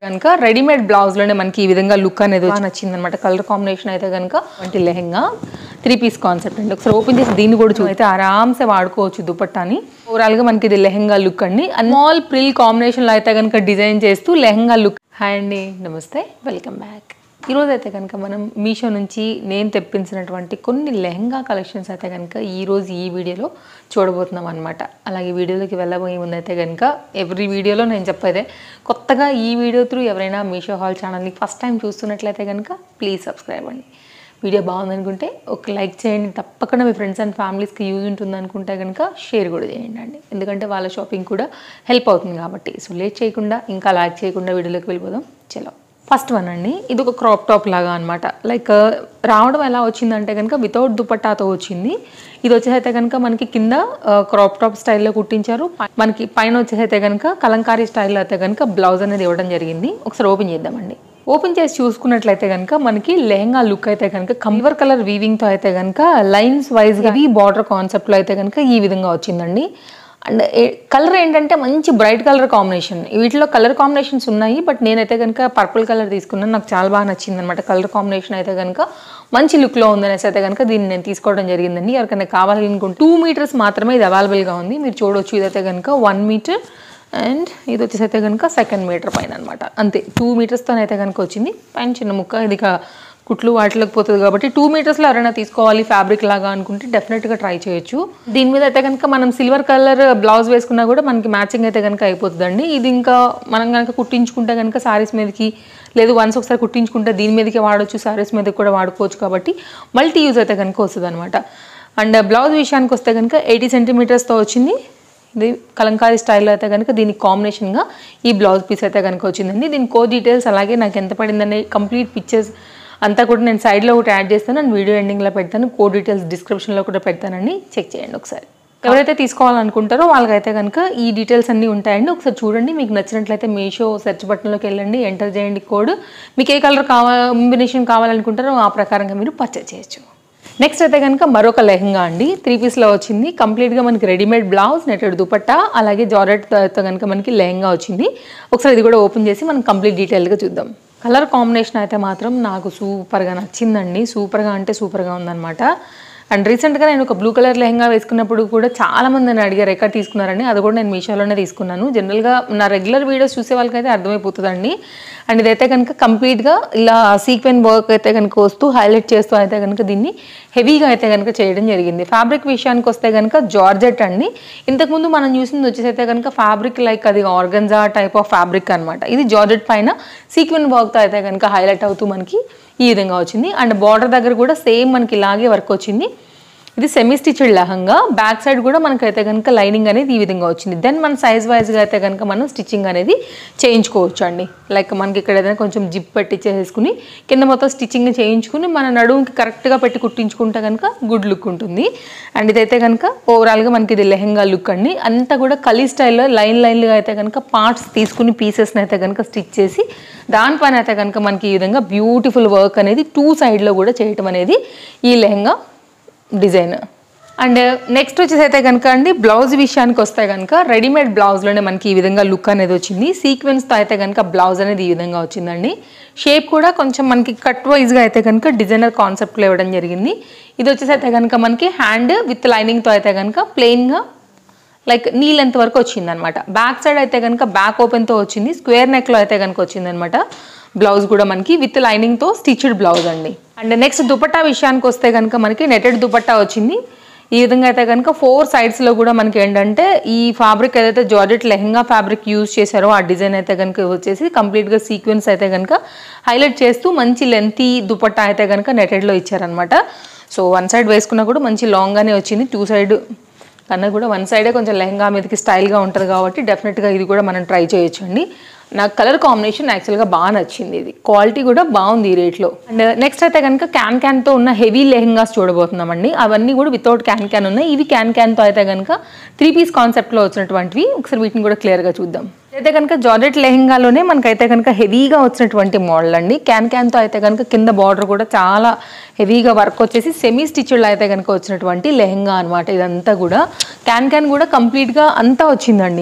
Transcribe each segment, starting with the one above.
కనుక readymade blouse లోనే మనకి ఈ విధంగా లుక్ అనేది బాగా నచ్చింది అనమాట కలర్ కాంబినేషన్ అయితే కనుక వంటి లెహెంగా త్రీ పీస్ కాన్సెప్ట్ అండి ఒకసారి ఓపెన్ చేసి దీన్ని కూడా చూ అయితే ఆరామ్సే వాడుకోవచ్చు దుపట్టాని ఓవరాల్ గా మనకి ఇది లెహెంగా లుక్ అండి స్మాల్ ప్రిల్ కాంబినేషన్ లో అయితే కనుక డిజైన్ చేస్తూ లెహెంగా లుక్ హాయ్ అండి నమస్తే వెల్కమ్ బ్యాక్ ఈరోజు అయితే కనుక మనం మీషో నుంచి నేను తెప్పించినటువంటి కొన్ని లెహంగా కలెక్షన్స్ అయితే కనుక ఈరోజు ఈ వీడియోలో చూడబోతున్నాం అనమాట అలాగే వీడియోలోకి వెళ్ళబోయే ముందు అయితే కనుక ఎవ్రీ వీడియోలో నేను చెప్పేదే కొత్తగా ఈ వీడియో త్రూ ఎవరైనా మీషో హాల్ ఛానల్ని ఫస్ట్ టైం చూస్తున్నట్లయితే కనుక ప్లీజ్ సబ్స్క్రైబ్ అండి వీడియో బాగుందనుకుంటే ఒక లైక్ చేయండి తప్పకుండా మీ ఫ్రెండ్స్ అండ్ ఫ్యామిలీస్కి యూజ్ ఉంటుంది అనుకుంటే కనుక షేర్ కూడా చేయండి అండి ఎందుకంటే వాళ్ళ షాపింగ్ కూడా హెల్ప్ అవుతుంది కాబట్టి సో లేట్ చేయకుండా ఇంకా లైక్ చేయకుండా వీడియోలోకి వెళ్ళిపోదాం చలో ఫస్ట్ వన్ అండి ఇది ఒక క్రాప్ టాప్ లాగా అనమాట లైక్ రావడం ఎలా వచ్చిందంటే కనుక వితౌట్ దుపట్టాతో వచ్చింది ఇది వచ్చేసైతే కనుక మనకి కింద క్రాప్ టాప్ స్టైల్లో కుట్టించారు పై- మనకి పైన వచ్చేసైతే కనుక కలంకారీ స్టైల్లో అయితే కనుక బ్లౌజ్ అనేది ఇవ్వడం జరిగింది ఒకసారి ఓపెన్ చేద్దామండి ఓపెన్ చేసి చూసుకున్నట్లయితే కనుక మనకి లెహంగా లుక్ అయితే కనుక కంబర్ కలర్ వీవింగ్ తో అయితే కనుక లైన్స్ వైజ్ గా బార్డర్ కాన్సెప్ట్ లో అయితే కనుక ఈ విధంగా వచ్చిందండి అండ్ కలర్ ఏంటంటే మంచి బ్రైట్ కలర్ కాంబినేషన్ వీటిలో కలర్ కాంబినేషన్స్ ఉన్నాయి బట్ నేనైతే కనుక పర్పుల్ కలర్ తీసుకున్నాను నాకు చాలా బాగా నచ్చింది అనమాట కలర్ కాంబినేషన్ అయితే కనుక మంచి లుక్లో ఉందనేసి అయితే కనుక దీన్ని నేను తీసుకోవడం జరిగిందండి ఎవరికైనా కావాలనుకుంటే టూ మీటర్స్ మాత్రమే ఇది అవైలబుల్గా ఉంది మీరు చూడొచ్చు ఇదైతే కనుక వన్ మీటర్ అండ్ ఇది వచ్చేసి అయితే కనుక సెకండ్ మీటర్ పైన అనమాట అంతే టూ మీటర్స్తో అయితే కనుక వచ్చింది పైన చిన్న ముక్క ఇది ఇక కుట్లు వాటిలోకి పోతుంది కాబట్టి టూ మీటర్స్లో ఎవరైనా తీసుకోవాలి ఫ్యాబ్రిక్ లాగా అనుకుంటే డెఫినెట్గా ట్రై చేయొచ్చు దీని మీద అయితే కనుక మనం సిల్వర్ కలర్ బ్లౌజ్ వేసుకున్నా కూడా మనకి మ్యాచింగ్ అయితే కనుక అయిపోతుందండి ఇది ఇంకా మనం కనుక కుట్టించుకుంటే కనుక శారీస్ మీదకి లేదు వన్స్ ఒకసారి కుట్టించుకుంటే దీని మీదకి వాడొచ్చు శారీస్ మీదకి కూడా వాడుకోవచ్చు కాబట్టి మల్టీ యూజ్ అయితే కనుక వస్తుంది అనమాట అండ్ బ్లౌజ్ విషయానికి వస్తే కనుక ఎయిటీ సెంటీమీటర్స్తో వచ్చింది ఇది కలంకారీ స్టైల్లో అయితే కనుక దీనికి కాంబినేషన్గా ఈ బ్లౌజ్ పీస్ అయితే కనుక వచ్చిందండి దీని కో డీటెయిల్స్ అలాగే నాకు ఎంత పడిందనే కంప్లీట్ పిక్చర్స్ అంతా కూడా నేను సైడ్లో ఒకటి యాడ్ చేస్తాను అండ్ వీడియో ఎండింగ్లో పెడతాను కో డీటెయిల్స్ డిస్క్రిప్షన్లో కూడా పెడతానండి చెక్ చేయండి ఒకసారి ఎవరైతే తీసుకోవాలనుకుంటారో వాళ్ళకైతే కనుక ఈ డీటెయిల్స్ అన్నీ ఉంటాయండి ఒకసారి చూడండి మీకు నచ్చినట్లయితే మీషో సెర్చ్ బటన్లోకి వెళ్ళండి ఎంటర్ చేయండి కోడ్ మీకు ఏ కలర్ కావా కాంబినేషన్ కావాలనుకుంటారో ఆ ప్రకారంగా మీరు పర్చేజ్ చేయొచ్చు నెక్స్ట్ అయితే కనుక మరొక లెహంగా అండి త్రీ పీస్లో వచ్చింది కంప్లీట్గా మనకి రెడీమేడ్ బ్లౌజ్ నెటెడ్ దుపట్టా అలాగే జారెట్తో కనుక మనకి లెహంగా వచ్చింది ఒకసారి ఇది కూడా ఓపెన్ చేసి మనం కంప్లీట్ డీటెయిల్గా చూద్దాం కలర్ కాంబినేషన్ అయితే మాత్రం నాకు సూపర్గా నచ్చిందండి సూపర్గా అంటే సూపర్గా ఉందన్నమాట అండ్ రీసెంట్గా నేను ఒక బ్లూ కలర్ లెహంగా వేసుకున్నప్పుడు కూడా చాలా మంది నన్ను అడిగారు ఎక్కడ తీసుకున్నారని అది కూడా నేను మీషోలోనే తీసుకున్నాను జనరల్గా నా రెగ్యులర్ వీడియోస్ చూసే వాళ్ళకైతే అర్థమైపోతుందండి అండ్ ఇదైతే కనుక కంప్లీట్గా ఇలా సీక్వెన్ వర్క్ అయితే కనుక వస్తూ హైలైట్ చేస్తూ అయితే కనుక దీన్ని హెవీగా అయితే కనుక చేయడం జరిగింది ఫ్యాబ్రిక్ విషయానికి వస్తే కనుక జార్జెట్ అండి ఇంతకుముందు మనం చూసింది వచ్చేసి అయితే కనుక ఫ్యాబ్రిక్ లైక్ అది ఆర్గన్జా టైప్ ఆఫ్ ఫ్యాబ్రిక్ అనమాట ఇది జార్జెట్ పైన సీక్వెన్ వర్క్తో అయితే కనుక హైలైట్ అవుతూ మనకి ఈ విధంగా వచ్చింది అండ్ బార్డర్ దగ్గర కూడా సేమ్ మనకి ఇలాగే వర్క్ వచ్చింది ఇది semi stitched lehenga back side కూడా మనకైతే కనుక లైనింగ్ అనేది ఈ విధంగా వచ్చింది దెన్ మన సైజ్ వైజ్గా అయితే కనుక మనం స్టిచ్చింగ్ అనేది చేయించుకోవచ్చు అండి లైక్ మనకి ఇక్కడ ఏదైనా కొంచెం జిప్ పెట్టించేసుకుని కింద మొత్తం స్టిచ్చింగ్ చేయించుకుని మన నడుముకి కరెక్ట్గా పెట్టి కుట్టించుకుంటే కనుక గుడ్ లుక్ ఉంటుంది అండ్ ఇదైతే కనుక ఓవరాల్గా మనకి ఇది లెహంగా లుక్ అండి అంతా కూడా కలీ స్టైల్లో లైన్ లైన్లుగా అయితే కనుక పార్ట్స్ తీసుకుని పీసెస్ని అయితే కనుక స్టిచ్ చేసి దానిపైన అయితే కనుక మనకి ఈ విధంగా బ్యూటిఫుల్ వర్క్ అనేది టూ సైడ్లో కూడా చేయటం అనేది ఈ లెహంగా డిజైన్ అండ్ నెక్స్ట్ వచ్చేసి అయితే కనుక అండి బ్లౌజ్ విషయానికి వస్తే కనుక రెడీమేడ్ బ్లౌజ్లోనే మనకి ఈ విధంగా లుక్ అనేది వచ్చింది సీక్వెన్స్తో అయితే కనుక బ్లౌజ్ అనేది ఈ విధంగా వచ్చిందండి షేప్ కూడా కొంచెం మనకి కట్ వైజ్గా అయితే కనుక డిజైనర్ కాన్సెప్ట్లో ఇవ్వడం జరిగింది ఇది వచ్చేసి అయితే కనుక మనకి హ్యాండ్ విత్ లైనింగ్తో అయితే కనుక ప్లెయిన్గా లైక్ నీ లెంత్ వరకు వచ్చింది అనమాట బ్యాక్ సైడ్ అయితే కనుక బ్యాక్ ఓపెన్తో వచ్చింది స్క్వేర్ నెక్లో అయితే కనుక వచ్చింది అనమాట బ్లౌజ్ కూడా మనకి విత్ లైనింగ్తో స్టిచ్డ్ బ్లౌజ్ అండి అండ్ నెక్స్ట్ దుపట్టా విషయానికి వస్తే కనుక మనకి నెటెడ్ దుపట్టా వచ్చింది ఈ విధంగా అయితే కనుక ఫోర్ సైడ్స్లో కూడా మనకి ఏంటంటే ఈ ఫ్యాబ్రిక్ ఏదైతే జార్జెట్ లెహంగా ఫ్యాబ్రిక్ యూజ్ చేశారో ఆ డిజైన్ అయితే కనుక వచ్చేసి కంప్లీట్గా సీక్వెన్స్ అయితే కనుక హైలైట్ చేస్తూ మంచి లెంతీ దుపట్టా అయితే కనుక నెటెడ్లో ఇచ్చారనమాట సో వన్ సైడ్ వేసుకున్నా కూడా మంచి లాంగ్గానే వచ్చింది టూ సైడ్ కన్నా కూడా వన్ సైడే కొంచెం లెహంగా మీదకి స్టైల్గా ఉంటుంది కాబట్టి డెఫినెట్గా ఇది కూడా మనం ట్రై చేయొచ్చు అండి నాకు కలర్ కాంబినేషన్ యాక్చువల్గా బాగా నచ్చింది ఇది క్వాలిటీ కూడా బాగుంది ఈ రేట్లో అండ్ నెక్స్ట్ అయితే కనుక క్యాన్ క్యాన్తో ఉన్న హెవీ లెహంగాస్ చూడబోతున్నామండి అవన్నీ కూడా వితౌట్ క్యాన్ క్యాన్ ఉన్నాయి ఇవి క్యాన్ క్యాన్తో అయితే కనుక త్రీ పీస్ కాన్సెప్ట్లో వచ్చినటువంటివి ఒకసారి వీటిని కూడా క్లియర్గా చూద్దాం అయితే కనుక జార్జెట్ లెహంగాలోనే మనకైతే కనుక హెవీగా వచ్చినటువంటి మోడల్ అండి క్యాన్ క్యాన్తో అయితే కనుక కింద బార్డర్ కూడా చాలా హెవీగా వర్క్ వచ్చేసి సెమీ స్టిచ్డ్ అయితే కనుక వచ్చినటువంటి లెహంగా అనమాట ఇదంతా కూడా క్యాన్ క్యాన్ కూడా కంప్లీట్గా అంతా వచ్చిందండి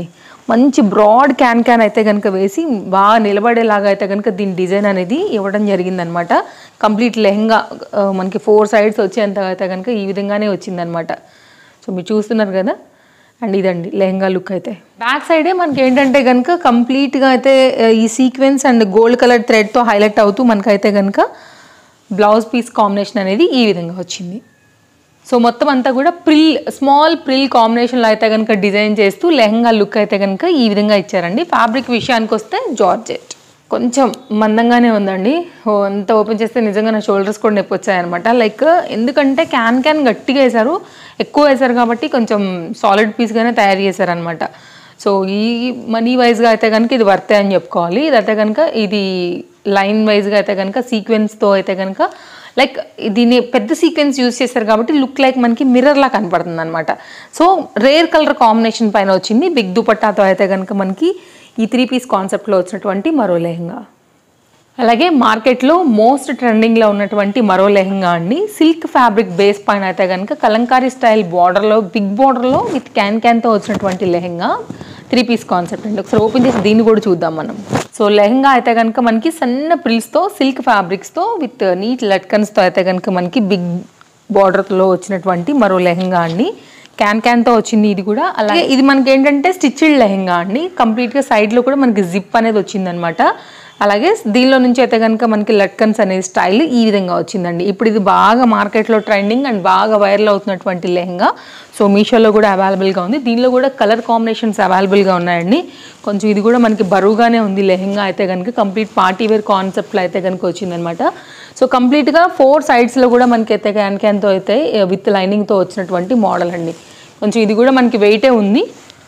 మంచి బ్రాడ్ క్యాన్ క్యాన్ అయితే కనుక వేసి బాగా నిలబడేలాగా అయితే కనుక దీని డిజైన్ అనేది ఇవ్వడం జరిగిందనమాట కంప్లీట్ లెహంగా ఆ, మనకి ఫోర్ సైడ్స్ వచ్చేంత అయితే కనుక ఈ విధంగానే వచ్చిందనమాట సో మీరు చూస్తున్నారు కదా అండ్ ఇదండి లెహంగా లుక్ అయితే బ్యాక్ సైడే మనకి ఏంటంటే కనుక కంప్లీట్గా అయితే ఆ, ఈ సీక్వెన్స్ అండ్ గోల్డ్ కలర్ థ్రెడ్తో హైలైట్ అవుతూ మనకైతే కనుక బ్లౌజ్ పీస్ కాంబినేషన్ అనేది ఈ విధంగా వచ్చింది సో మొత్తం అంతా కూడా ప్రిల్ స్మాల్ ప్రిల్ కాంబినేషన్లో అయితే కనుక డిజైన్ చేస్తూ లెహంగా లుక్ అయితే కనుక ఈ విధంగా ఇచ్చారండి ఫ్యాబ్రిక్ విషయానికి వస్తే జార్జెట్ కొంచెం మందంగానే ఉందండి ఓ అంత ఓపెన్ చేస్తే నిజంగా నా షోల్డర్స్ కూడా నొప్పి వచ్చాయన్నమాట లైక్ ఎందుకంటే క్యాన్ క్యాన్ గట్టిగా వేశారు ఎక్కువ వేశారు కాబట్టి కొంచెం సాలిడ్ పీస్గానే తయారు చేశారనమాట సో ఈ మనీ వైజ్గా అయితే కనుక ఇది వర్తే అని చెప్పుకోవాలి ఇదైతే కనుక ఇది లైన్ వైజ్గా అయితే కనుక సీక్వెన్స్తో అయితే కనుక లైక్ దీన్ని పెద్ద సీక్వెన్స్ యూజ్ చేశారు కాబట్టి లుక్ లైక్ మనకి మిర్రర్లా కనపడుతుంది అనమాట సో రేర్ కలర్ కాంబినేషన్ పైన వచ్చింది బిగ్ దుపట్టాతో అయితే కనుక మనకి ఈ త్రీ పీస్ కాన్సెప్ట్లో వచ్చినటువంటి మరో లెహంగా అలాగే మార్కెట్లో మోస్ట్ ట్రెండింగ్లో ఉన్నటువంటి మరో లెహంగా అండి సిల్క్ ఫ్యాబ్రిక్ బేస్ పైన అయితే కనుక కలంకారీ స్టైల్ బార్డర్లో బిగ్ బార్డర్లో విత్ క్యాన్ క్యాన్తో వచ్చినటువంటి లెహంగా త్రీ పీస్ కాన్సెప్ట్ అండి ఒకసారి ఓపెన్ చేసి దీన్ని కూడా చూద్దాం మనం సో లెహంగా అయితే కనుక మనకి సన్న ప్రిల్స్తో సిల్క్ ఫ్యాబ్రిక్స్తో విత్ నీట్ లట్కన్స్తో అయితే కనుక మనకి బిగ్ బార్డర్లో వచ్చినటువంటి మరో లెహంగా అండి క్యాన్ క్యాన్తో వచ్చింది ఇది కూడా అలాగే ఇది మనకి ఏంటంటే స్టిచ్డ్ లెహంగా అండి కంప్లీట్గా సైడ్లో కూడా మనకి జిప్ అనేది వచ్చిందనమాట అలాగే దీనిలో నుంచి అయితే కనుక మనకి లట్కన్స్ అనే స్టైల్ ఈ విధంగా వచ్చిందండి ఇప్పుడు ఇది బాగా మార్కెట్లో ట్రెండింగ్ అండ్ బాగా వైరల్ అవుతున్నటువంటి లెహంగా సో మీషోలో కూడా అవైలబుల్గా ఉంది దీనిలో కూడా కలర్ కాంబినేషన్స్ అవైలబుల్గా ఉన్నాయండి కొంచెం ఇది కూడా మనకి బరువుగానే ఉంది లెహంగా అయితే కనుక కంప్లీట్ పార్టీ వేర్ కాన్సెప్ట్లో అయితే కనుక వచ్చిందనమాట సో కంప్లీట్గా ఫోర్ సైడ్స్లో కూడా మనకి అయితే క్యాన్ క్యాన్తో అయితే విత్ లైనింగ్తో వచ్చినటువంటి మోడల్ అండి కొంచెం ఇది కూడా మనకి వెయిటే ఉంది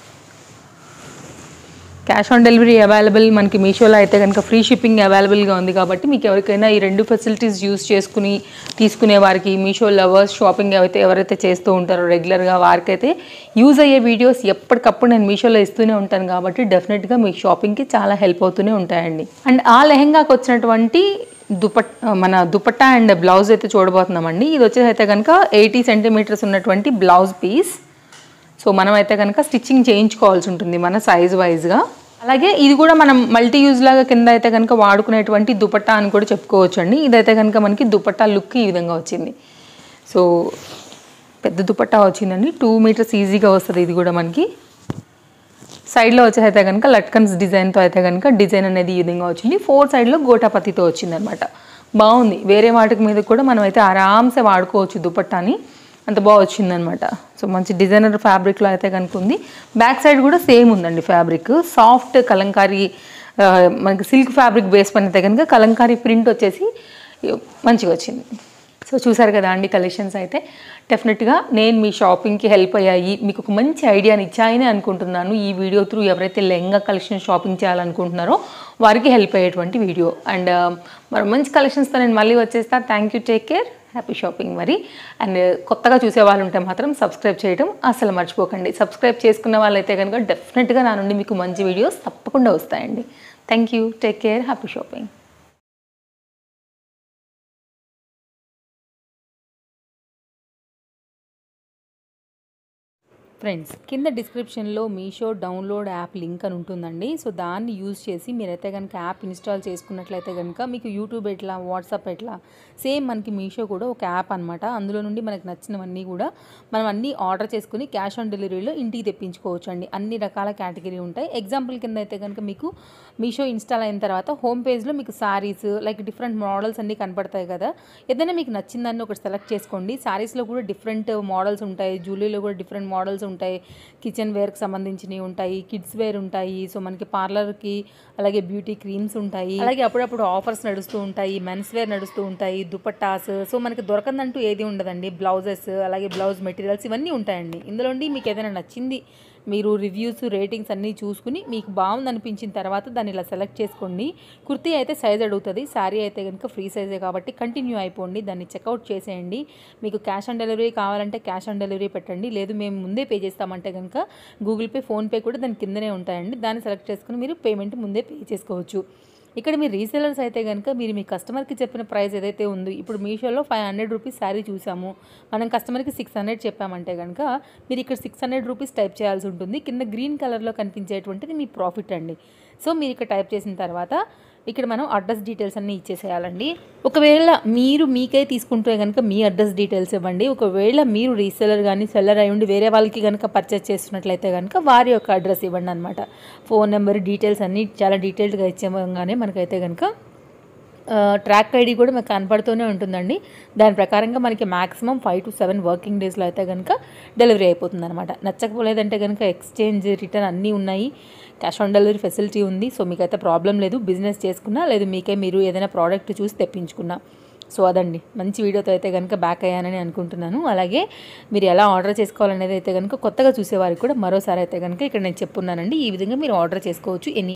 క్యాష్ ఆన్ డెలివరీ అవైలబుల్ మనకి మీషోలో అయితే కనుక ఫ్రీ షిప్పింగ్ అవైలబుల్గా ఉంది కాబట్టి మీకు ఎవరికైనా ఈ రెండు ఫెసిలిటీస్ యూస్ చేసుకుని తీసుకునే వారికి మీషో లవర్స్ షాపింగ్ అయితే ఎవరైతే చేస్తూ ఉంటారో రెగ్యులర్గా వారికైతే యూజ్ అయ్యే వీడియోస్ ఎప్పటికప్పుడు నేను మీషోలో ఇస్తూనే ఉంటాను కాబట్టి డెఫినెట్గా మీ షాపింగ్కి చాలా హెల్ప్ అవుతూనే ఉంటాయండి అండ్ ఆ లెహంగాకి వచ్చినటువంటి దుపట్ మన దుపట్టా అండ్ బ్లౌజ్ అయితే చూడబోతున్నామండి ఇది వచ్చేసి అయితే కనుక ఎయిటీ సెంటీమీటర్స్ ఉన్నటువంటి బ్లౌజ్ పీస్ సో మనం అయితే కనుక స్టిచ్చింగ్ చేయించుకోవాల్సి ఉంటుంది మన సైజ్ వైజ్గా అలాగే ఇది కూడా మనం మల్టీ యూజ్ లాగా కింద అయితే కనుక వాడుకునేటువంటి దుపట్టా అని కూడా చెప్పుకోవచ్చు అండి ఇదైతే కనుక మనకి దుపట్టా లుక్ ఈ విధంగా వచ్చింది సో పెద్ద దుపట్టా వచ్చిందండి టూ మీటర్స్ ఈజీగా వస్తుంది ఇది కూడా మనకి సైడ్లో వచ్చేసి అయితే కనుక లట్కన్స్ డిజైన్తో అయితే కనుక డిజైన్ అనేది ఈ విధంగా వచ్చింది ఫోర్ సైడ్లో గోటాపతితో వచ్చింది అనమాట బాగుంది వేరే వాటికి మీద కూడా మనం అయితే ఆరామ్సే వాడుకోవచ్చు దుపట్టాని అంత బాగా వచ్చిందనమాట సో మంచి డిజైనర్ ఫ్యాబ్రిక్లో అయితే కనుక ఉంది బ్యాక్ సైడ్ కూడా సేమ్ ఉందండి ఫ్యాబ్రిక్ సాఫ్ట్ కలంకారీ ఆ, మనకి సిల్క్ ఫ్యాబ్రిక్ బేస్ పైన అయితే కనుక కలంకారీ ప్రింట్ వచ్చేసి మంచిగా వచ్చింది సో చూసారు కదా అండి కలెక్షన్స్ అయితే డెఫినెట్గా నేను మీ షాపింగ్కి హెల్ప్ అయ్యాయి మీకు ఒక మంచి ఐడియాని ఇచ్చాయని అనుకుంటున్నాను ఈ వీడియో త్రూ ఎవరైతే లెహంగా కలెక్షన్ షాపింగ్ చేయాలనుకుంటున్నారో వారికి హెల్ప్ అయ్యేటువంటి వీడియో అండ్ మరి మంచి కలెక్షన్స్తో నేను మళ్ళీ వచ్చేస్తా thank you take care happy shopping మరి అండ్ కొత్తగా చూసే వాళ్ళు ఉంటే మాత్రం సబ్స్క్రైబ్ చేయడం అసలు మర్చిపోకండి సబ్స్క్రైబ్ చేసుకున్న వాళ్ళైతే కనుక డెఫినెట్గా నా నుండి మీకు మంచి వీడియోస్ తప్పకుండా వస్తాయండి thank you take care happy shopping friends కింద డిస్క్రిప్షన్లో మీషో డౌన్లోడ్ యాప్ లింక్ అని ఉంటుందండి సో దాన్ని యూజ్ చేసి మీరైతే కనుక యాప్ ఇన్స్టాల్ చేసుకున్నట్లయితే కనుక మీకు యూట్యూబ్ ఎట్లా వాట్సాప్ ఎట్లా సేమ్ మనకి మీషో కూడా ఒక యాప్ అనమాట అందులో నుండి మనకు నచ్చినవన్నీ కూడా మనం అన్నీ ఆర్డర్ చేసుకుని క్యాష్ ఆన్ డెలివరీలో ఇంటికి తెప్పించుకోవచ్చు అండి అన్ని రకాల కేటగిరీ ఉంటాయి ఎగ్జాంపుల్ కింద అయితే కనుక మీకు మీషో ఇన్స్టాల్ అయిన తర్వాత హోమ్ పేజ్లో మీకు సారీస్ లైక్ డిఫరెంట్ మోడల్స్ అన్నీ కనపడతాయి కదా ఏదైనా మీకు నచ్చిందాన్ని ఒకటి సెలెక్ట్ చేసుకోండి సారీస్లో కూడా డిఫరెంట్ మోడల్స్ ఉంటాయి జ్యువెలరీలో కూడా డిఫరెంట్ మోడల్స్ ఉంటాయి కిచెన్ వేర్కి సంబంధించినవి ఉంటాయి కిడ్స్ వేర్ ఉంటాయి సో మనకి పార్లర్కి అలాగే బ్యూటీ క్రీమ్స్ ఉంటాయి అలాగే అప్పుడప్పుడు ఆఫర్స్ నడుస్తూ ఉంటాయి మెన్స్ వేర్ నడుస్తూ ఉంటాయి దుపట్టాస్ సో మనకి దొరకందంటూ ఏది ఉండదండి బ్లౌజెస్ అలాగే బ్లౌజ్ మెటీరియల్స్ ఇవన్నీ ఉంటాయండి ఇందులోండి మీకు ఏదైనా నచ్చింది మీరు రివ్యూస్ రేటింగ్స్ అన్నీ చూసుకుని మీకు బాగుంది అనిపించిన తర్వాత దాన్ని ఇలా సెలెక్ట్ చేసుకోండి కుర్తీ అయితే సైజ్ అడుగుతుంది శారీ అయితే కనుక ఫ్రీ సైజే కాబట్టి కంటిన్యూ అయిపోండి దాన్ని చెక్అవుట్ చేసేయండి మీకు క్యాష్ ఆన్ డెలివరీ కావాలంటే క్యాష్ ఆన్ డెలివరీ పెట్టండి లేదు మేము ముందే పే చేస్తామంటే కనుక గూగుల్ పే ఫోన్పే కూడా దాని కిందనే ఉంటాయండి దాన్ని సెలెక్ట్ చేసుకుని మీరు పేమెంట్ ముందే పే చేసుకోవచ్చు ఇక్కడ మీరు రీసెలర్స్ అయితే కనుక మీరు మీ కస్టమర్కి చెప్పిన ప్రైస్ ఏదైతే ఉందో ఇప్పుడు మీషోలో ఫైవ్ హండ్రెడ్ రూపీస్ శారీ చూసాము మనం కస్టమర్కి సిక్స్ హండ్రెడ్ చెప్పామంటే కనుక మీరు ఇక్కడ సిక్స్ హండ్రెడ్ రూపీస్ టైప్ చేయాల్సి ఉంటుంది కింద గ్రీన్ కలర్లో కనిపించేటువంటిది మీ ప్రాఫిట్ అండి సో మీరు ఇక్కడ టైప్ చేసిన తర్వాత ఇక్కడ మనం అడ్రస్ డీటెయిల్స్ అన్నీ ఇచ్చేసేయాలండి ఒకవేళ మీరు మీకే తీసుకుంటే కనుక మీ అడ్రస్ డీటెయిల్స్ ఇవ్వండి ఒకవేళ మీరు రీసెలర్ కానీ సెల్లర్ అయి ఉండి వేరే వాళ్ళకి కనుక పర్చేస్ చేస్తున్నట్లయితే కనుక వారి యొక్క అడ్రస్ ఇవ్వండి అనమాట ఫోన్ నెంబర్ డీటెయిల్స్ అన్నీ చాలా డీటెయిల్డ్గా ఇచ్చేగానే మనకైతే కనుక ట్రాక్ ఐడి కూడా మనకు కనపడుతూనే ఉంటుందండి దాని ప్రకారంగా మనకి maximum five to seven working డేస్లో అయితే కనుక డెలివరీ అయిపోతుంది అనమాట నచ్చకపోలేదంటే కనుక ఎక్స్చేంజ్ రిటర్న్ అన్నీ ఉన్నాయి క్యాష్ ఆన్ డెలివరీ ఫెసిలిటీ ఉంది సో మీకైతే ప్రాబ్లం లేదు బిజినెస్ చేసుకున్నా లేదు మీకే మీరు ఏదైనా ప్రోడక్ట్ చూసి తెప్పించుకున్నా సో అదండి మంచి వీడియోతో అయితే కనుక బ్యాక్ అయ్యానని అనుకుంటున్నాను అలాగే మీరు ఎలా ఆర్డర్ చేసుకోవాలనేది అయితే కనుక కొత్తగా చూసేవారికి కూడా మరోసారి అయితే కనుక ఇక్కడ నేను చెప్పున్నానండి ఈ విధంగా మీరు ఆర్డర్ చేసుకోవచ్చు ఎన్ని